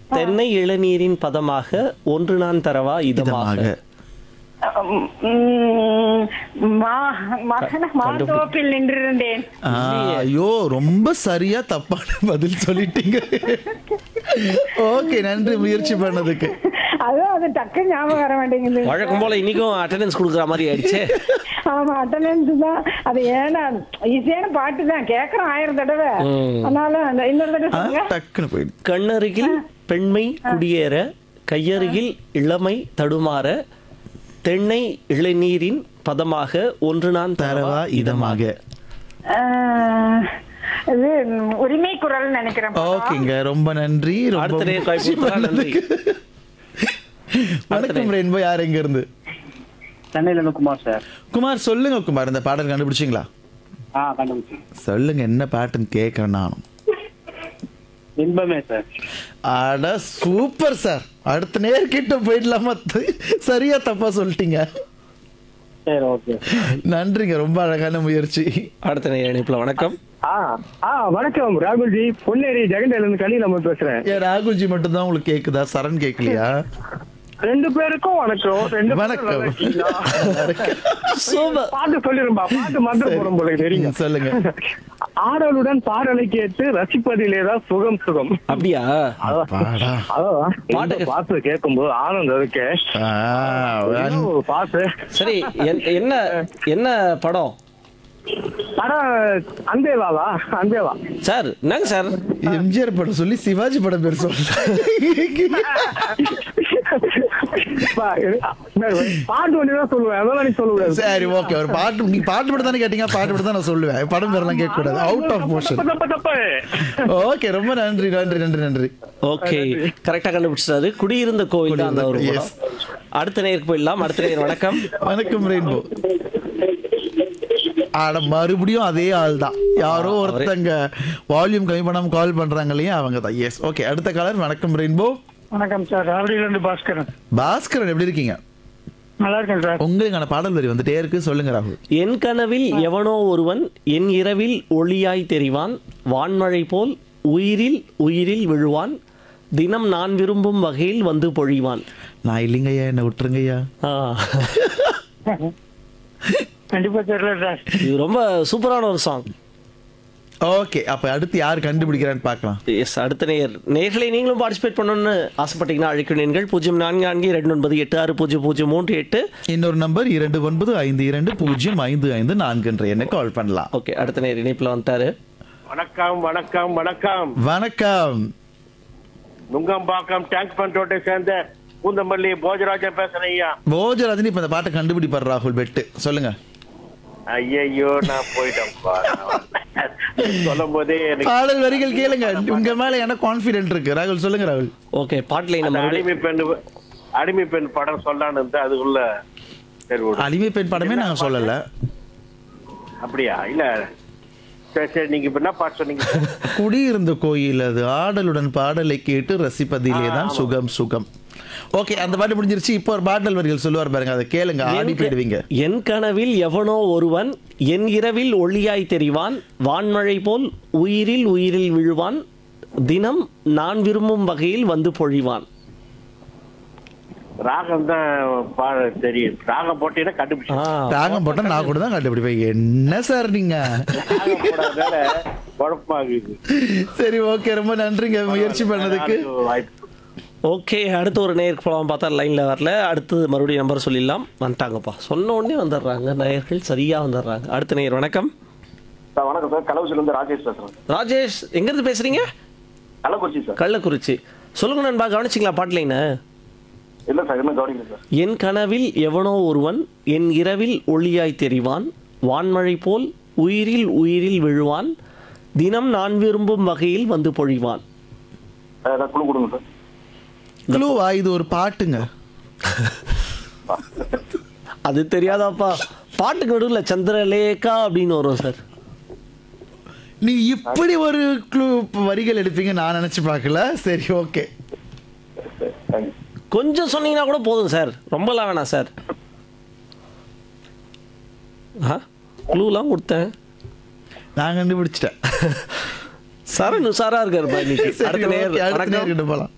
தென்னை இளநீரின் பதமாக ஒன்று நான் தரவா இதமாக இதமாக உம், மா- மகன மாத்தோப்பில் நின்றிருந்தேன் ஆ, ஐயோ ரொம்ப சரியா தப்பான பதில் சொல்லிட்டீங்க ஓகே நன்றி முயற்சி பண்ணதுக்கு அதுவும் அது டக்கு ஞாபகம் வர மாட்டேங்குது வழக்கம் போல இன்னைக்கும் அட்டெண்டன்ஸ் கொடுக்குற மாதிரி ஆயிடுச்சு ஆமா அட்டண்டன்ஸ் தான் அது ஏன்னா ஈஸியான பாட்டு தான் கேக்குறோம் ஆயிரம் தடவை ம். அதனால அந்த இன்னொரு தடவை ஆ, சொல்லுங்க டக்குன்னு போயிடு கண்ணருகில் பெண்மை குடியேற கையருகில் இளமை தடுமாற தென்னை இளநீரின் பதமாக ஒன்று நான் தரவா இதமாக ஆஹ், இது ம், உரிமை குரல் நினைக்கிறேன் ஓகேங்க ரொம்ப நன்றி ரொம்ப அடுத்த நேர் முயற்சி வாய்ப்பு நன்றி பண்ணதுக்கு. வணக்கம் ரெயின்போ யார் எங்க இருந்து சென்னையில இருந்து குமார் சார் குமார் சொல்லுங்க குமார் இந்த பாடல் கண்டுபிடிச்சிங்களா ஆ கண்டுபிடிச்சு சொல்லுங்க என்ன பாட்டுன்னு கேட்கறேன் நானும் இன்பமே சார் அட சூப்பர் சார் அடுத்த நேர்கிட்ட போயிடலாமா சரியா தப்பா சொல்லிட்டீங்க சரி ஓகே நன்றிங்க ரொம்ப அழகான முயற்சி அடுத்த நேர் இணைப்புல வணக்கம் ஆ ஆ வணக்கம் ராகுல்ஜி பொன்னேரி ஜெகண்டையில இருந்து கலியில் நம்ம பேசுறேன் ஏன் ராகுல்ஜி மட்டும் தான் உங்களுக்கு கேக்குதா சரண் கேட்கலையா ரெண்டு பேருக்கும் வணக்கம் ரெண்டு பேரும் வணக்கம் நல்லா இருக்கீங்களா? சூப்பர் பாட்டு சொல்லிரும்பா பாட்டு மந்திர போறோம் போல தெரியுங்க ம், சொல்லுங்க ஆடலுடன் பாடலை கேட்டு ரசிப்பதிலேதான் சுகம் சுகம் அப்படியா பாடா அதான் பாட்டு- இந்த பாட்டு கேட்கும்போது ஆனந்தம் இருக்கு ஆ, இன்னும் ஒரு பாட்டு சரி என்- என்ன என்ன படம் படம் அன்பேவாவா அன்பேவா சார் என்னங்க சார் எம்ஜிஆர் படம் சொல்லி சிவாஜி படம் பேர் சொல்ல பா, பாட்டு ஒண்ணுதான் சொல்லுவேன் அதெல்லாம் நீ சொல்லுவேன் சரி ஓகே ஒரு பாட்டு நீங்க பாட்டு மட்டும் தானே கேட்டீங்க பாட்டு மட்டும் தான் நான் சொல்லுவேன் படம் பேரெல்லாம் கேட்க கூடாது அவுட் ஆஃப் மோஷன் தப்பு தப்பு தப்பு ஓகே ரொம்ப நன்றி நன்றி நன்றி நன்றி ஓகே கரெக்டா கண்டுபிடிச்சாரு குடியிருந்த கோவில் தான் அந்த ஒரு Yes. படம். அடுத்த நேருக்கு போயிடலாம் அடுத்த நேர் வணக்கம் வணக்கம் ரெயின்போ ஆட மறுபடியும் அதே ஆள் தான் யாரோ ஒருத்தங்க வால்யூம் கம்மி பண்ணாம கால் பண்றாங்க இல்லையா அவங்க தான் எஸ் ஓகே அடுத்த காலர் வணக்கம் ரெயின்போ வணக்கம் சார் ராவடியில இருந்து பாஸ்கரன் பாஸ்கரன் எப்படி இருக்கீங்க நல்லா இருக்கேன் சார் உங்களுக்கான பாடல் வரி வந்துட்டே இருக்கு சொல்லுங்க ராகுல் என் கனவில் எவனோ ஒருவன் என் இரவில் ஒளியாய் தெரிவான் வான்மழை போல் உயிரில் உயிரில் விழுவான் தினம் நான் விரும்பும் வகையில் வந்து பொழிவான் நான் இல்லைங்கய்யா என்ன விட்டுருங்கய்யா ஆ. கண்டிப்பா தெரியல சார் இது ரொம்ப சூப்பரான ஒரு சாங் ஓகே அப்ப அடுத்து யார் கண்டுபிடிக்கிறான்னு பார்க்கலாம் எஸ் அடுத்த நேர் நேர்களை நீங்களும் பார்ட்டிசிபேட் பண்ணணும்னு ஆசைப்பட்டீங்கன்னா அழைக்கிறீர்கள் பூஜ்ஜியம் நான்கு நான்கு இரண்டு ஒன்பது எட்டு ஆறு பூஜ்ஜியம் பூஜ்ஜியம் மூன்று எட்டு இன்னொரு நம்பர் இரண்டு ஒன்பது ஐந்து இரண்டு பூஜ்ஜியம் ஐந்து ஐந்து நான்கு என்ற எண்ணை கால் பண்ணலாம் ஓகே அடுத்த நேர் இணைப்பில் வந்துட்டாரு வணக்கம் வணக்கம் வணக்கம் வணக்கம் நுங்கம்பாக்கம் டேங்க் பண்டோட்டை சேர்ந்த பூந்தமல்லி போஜராஜன் பேசுறேன் ஐயா போஜராஜன் இப்ப இந்த பாட்டை கண்டுபிடிப்பார் ராகுல் பெட்டு சொல்லுங்க ஐயையோ நான் போயிட்டேன்ப்பா சொல்லும் போதே எனக்கு பாடல் வரிகள் கேளுங்க உங்க மேல என்ன கான்பிடென்ட் இருக்கு ராகுல் சொல்லுங்க ராகுல் ஓகே பாட்டில் அந்த நம்ம அடிமை பெண் அடிமை பெண் படம் சொல்லான்னு இருந்தா அதுக்குள்ள சரி விடு. அடிமை பெண் படமே நாங்க சொல்லல அப்படியா இல்ல சரி சரி நீங்க இப்ப என்ன பாட்டு சொன்னீங்க குடியிருந்த கோயில் அது ஆடலுடன் பாடலை கேட்டு ரசிப்பதிலே தான் சுகம் சுகம் ஓகே அந்த பாட்டு முடிஞ்சிருச்சு இப்போ ஒரு பாடல் வரிகள் சொல்லுவார் பாருங்க அதை கேளுங்க ஆடி போயிடுவீங்க என் கனவில் எவனோ ஒருவன் என் இரவில் ஒளியாய் தெரிவான் வான்மழை போல் உயிரில் உயிரில் விழுவான் தினம் நான் விரும்பும் வகையில் வந்து பொழிவான் ராகம் தான் பாட தெரியும் ராகம் போட்டீங்கன்னா கண்டுபிடிச்சு ஆ, ராகம் போட்டா நான் கூட தான் கண்டுபிடிப்பேன் என்ன சார் நீங்க ராகம் போடாதனால குழப்பமாகுது சரி ஓகே ரொம்ப நன்றிங்க முயற்சி பண்ணதுக்கு அதுக்கு வாய்ப்பு ஓகே அடுத்து ஒரு நேருக்கு போகலாம் பார்த்தா லைனில் வரல அடுத்து மறுபடியும் நம்பர் சொல்லிடலாம் வந்துட்டாங்கப்பா சொன்ன உடனே வந்துடுறாங்க நேயர்கள் சரியாக வந்துடுறாங்க அடுத்த நேயர் வணக்கம் சார் வணக்கம் சார் கலவுசில இருந்து ராஜேஷ் பேசுறேன் ராஜேஷ் எங்கேருந்து பேசுறீங்க கள்ளக்குறிச்சி சார் கள்ளக்குறிச்சி சொல்லுங்க நண்பா கவனிச்சிங்களா பாட்டு லைனை இல்ல சார் இன்னும் கவனிக்கல சார் என் கனவில் எவனோ ஒருவன் என் இரவில் ஒளியாய் தெரிவான் வான்மழை போல் உயிரில் உயிரில் விழுவான் தினம் நான் விரும்பும் வகையில் வந்து பொழிவான் ஏதாவது குழு கொடுங்க சார் க்ளூவா இது ஒரு பாட்டுங்க அது தெரியாதாப்பா பாட்டுக்கு நடுவில் சந்திரலேகா அப்படின்னு வரும் சார் நீ இப்படி ஒரு க்ளூ வரிகள் எடுப்பீங்க நான் நினைச்சு பார்க்கல சரி ஓகே தேங்க்யூ கொஞ்சம் சொன்னீங்கன்னா கூட போதும் சார் ரொம்பலாம் வேணாம் சார் ஆ க்ளூலாம் கொடுத்தேன் நான் கண்டுபிடிச்சிட்டேன் சரண் உஷாரா இருக்காருப்பா இன்னைக்கு சரி, அடுத்த okay, நேர் அடுத்த வணக்கம் நேர்கிட்ட போலாம்